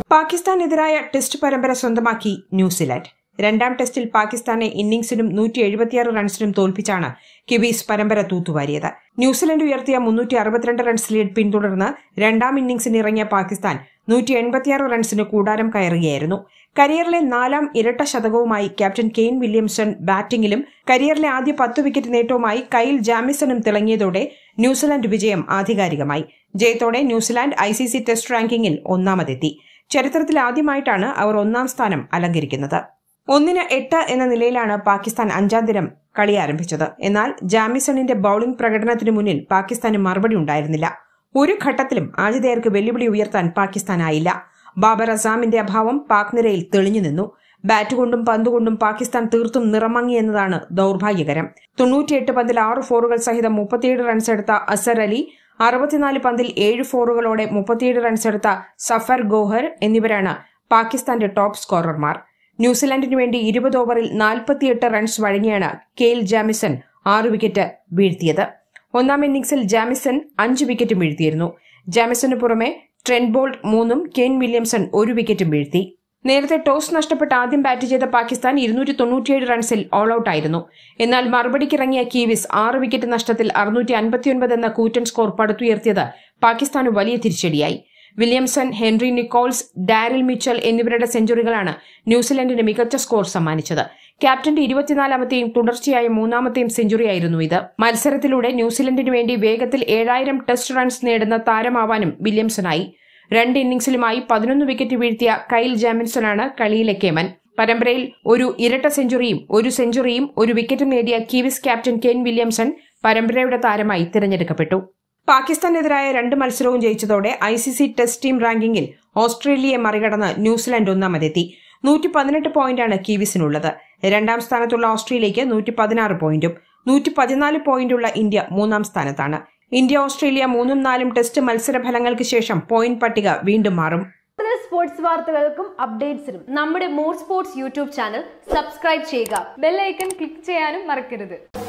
പാകിസ്ഥാനെതിരായ test പരമ്പര സ്വന്തമാക്കി New Zealand രണ്ടാം ടെസ്റ്റിൽ പാകിസ്ഥാനെ ഇന്നിംഗ്സിനും നൂറ്റി എഴുപത്തിയാറ് റൺസിനും തോൽപ്പിച്ചാണ് കിവീസ് പരമ്പര തൂത്തുവാരിയത് ന്യൂസിലൻഡ് ഉയർത്തിയ മുന്നൂറ്റി അറുപത്തിരണ്ട് റൺസ് ലീഡ് പിന്തുടർന്ന് രണ്ടാം ഇന്നിംഗ്സിന് ഇറങ്ങിയ പാകിസ്ഥാൻ നൂറ്റി എൺപത്തിയാറ് റൺസിന് കൂടാരം കയറുകയായിരുന്നു കരിയറിലെ നാലാം ഇരട്ട ശതകവുമായി ക്യാപ്റ്റൻ കെയ്ൻ വില്യംസൺ ബാറ്റിംഗിലും കരിയറിലെ ആദ്യ പത്ത് വിക്കറ്റ് നേട്ടവുമായി കൈൽ ജാമിസണും തിളങ്ങിയതോടെ ന്യൂസിലാൻഡ് വിജയം ആധികാരികമായി ജയത്തോടെ New Zealand I C C test റാങ്കിങ്ങിൽ ഒന്നാമതെത്തി ചരിത്രത്തിൽ ആദ്യമായിട്ടാണ് അവർ ഒന്നാം സ്ഥാനം അലങ്കരിക്കുന്നത് ഒന്നിന് എട്ട് എന്ന നിലയിലാണ് പാകിസ്ഥാൻ അഞ്ചാം ദിനം കളി ആരംഭിച്ചത് എന്നാൽ ജാമിസണിന്റെ ബൌളിംഗ് പ്രകടനത്തിനു മുന്നിൽ പാകിസ്ഥാന് മറുപടി ഉണ്ടായിരുന്നില്ല ഒരു ഘട്ടത്തിലും ആതിഥേയർക്ക് വെല്ലുവിളി ഉയർത്താൻ പാകിസ്ഥാനായില്ല ബാബർ അസാമിന്റെ അഭാവം പാക് നിരയിൽ തെളിഞ്ഞു നിന്നു ബാറ്റ് കൊണ്ടും പന്തുകൊണ്ടും പാകിസ്ഥാൻ തീർത്തും നിറമങ്ങി എന്നതാണ് ദൌർഭാഗ്യകരം തൊണ്ണൂറ്റിയെട്ട് പന്തിൽ ആറ് ഫോറുകൾ സഹിതം മുപ്പത്തിയേഴ് റൺസ് എടുത്ത അസർ അലി അറുപത്തിനാല് പന്തിൽ ഏഴ് ഫോറുകളോടെ മുപ്പത്തിയേഴ് റൺസ് എടുത്ത സഫർ ഗോഹർ എന്നിവരാണ് പാകിസ്ഥാന്റെ ടോപ്പ് സ്കോറർമാർ ന്യൂസിലാൻഡിനു വേണ്ടി ഇരുപത് ഓവറിൽ നാൽപ്പത്തിയെട്ട് റൺസ് വഴങ്ങിയാണ് കെയിൽ ജാമിസൺ ആറ് വിക്കറ്റ് വീഴ്ത്തിയത് ഒന്നാം ഇന്നിംഗ്സിൽ ജാമിസൺ അഞ്ച് വിക്കറ്റും വീഴ്ത്തിയിരുന്നു ജാമിസന് പുറമെ ട്രെന്റ് ബോൾട്ട് മൂന്നും കെയ്ൻ വില്യംസൺ ഒരു വിക്കറ്റും വീഴ്ത്തി നേരത്തെ ടോസ് നഷ്ടപ്പെട്ട് ആദ്യം ബാറ്റ് ചെയ്ത പാകിസ്ഥാൻ ഇരുന്നൂറ്റി തൊണ്ണൂറ്റിയേഴ് റൺസിൽ ഓൾ ഔട്ട് ആയിരുന്നു എന്നാൽ മറുപടിക്കിറങ്ങിയ കീവിസ് ആറ് വിക്കറ്റ് നഷ്ടത്തിൽ അറുന്നൂറ്റി അൻപത്തിയൊൻപത് എന്ന കൂറ്റൻ സ്കോർ പടുത്തുയർത്തിയത് പാകിസ്ഥാന് വലിയ തിരിച്ചടിയായി Williamson Henry Nicholls Daryl Mitchell എന്നിവരുടെ സെഞ്ചുറികളാണ് ന്യൂസിലൻഡിന് മികച്ച സ്കോർ സമ്മാനിച്ചത് ക്യാപ്റ്റന്റെ ഇരുപത്തിനാലാമത്തെയും തുടർച്ചയായ മൂന്നാമത്തെയും സെഞ്ചുറിയായിരുന്നു ഇത് മത്സരത്തിലൂടെ ന്യൂസിലൻഡിനു വേണ്ടി വേഗത്തിൽ ഏഴായിരം ടെസ്റ്റ് റൺസ് നേടുന്ന താരമാവാനും വില്യംസണായി രണ്ട് ഇന്നിംഗ്സിലുമായി പതിനൊന്ന് വിക്കറ്റ് വീഴ്ത്തിയ കൈൽ ജാമിൻസണാണ് കളിയിലെ കേമൻ പരമ്പരയിൽ ഒരു ഇരട്ട സെഞ്ചുറിയും ഒരു സെഞ്ചുറിയും ഒരു വിക്കറ്റും നേടിയ കീവിസ് ക്യാപ്റ്റൻ കെൻ വില്യംസൺ പരമ്പരയുടെ താരമായി തിരഞ്ഞെടുക്കപ്പെട്ടു പാകിസ്ഥാനെതിരായ രണ്ട് മത്സരവും ജയിച്ചതോടെ I C C test team റാങ്കിങ്ങിൽ ഓസ്ട്രേലിയയെ മറികടന്ന് ന്യൂസിലാൻഡ് ഒന്നാമതെത്തി നൂറ്റി പതിനെട്ട് പോയിന്റാണ് കീവിസിനുള്ളത് രണ്ടാം സ്ഥാനത്തുള്ള ഓസ്ട്രേലിയയ്ക്ക് നൂറ്റി പതിനാറ് പോയിന്റും നൂറ്റി പതിനാല് പോയിന്റുള്ള ഇന്ത്യ മൂന്നാം സ്ഥാനത്താണ് ഇന്ത്യ ഓസ്ട്രേലിയ മൂന്നും നാലും ടെസ്റ്റ് മത്സര ഫലങ്ങൾക്ക് ശേഷം പോയിന്റ് പട്ടിക വീണ്ടും മാറും കൂടുതൽ സ്പോർട്സ് വാർത്തകൾക്കും അപ്ഡേറ്റ്സിനും നമ്മുടെ more sports YouTube channel subscribe ചെയ്യുക ബെല്ലൈക്കൺ ക്ലിക്ക് ചെയ്യാനും മറക്കരുത്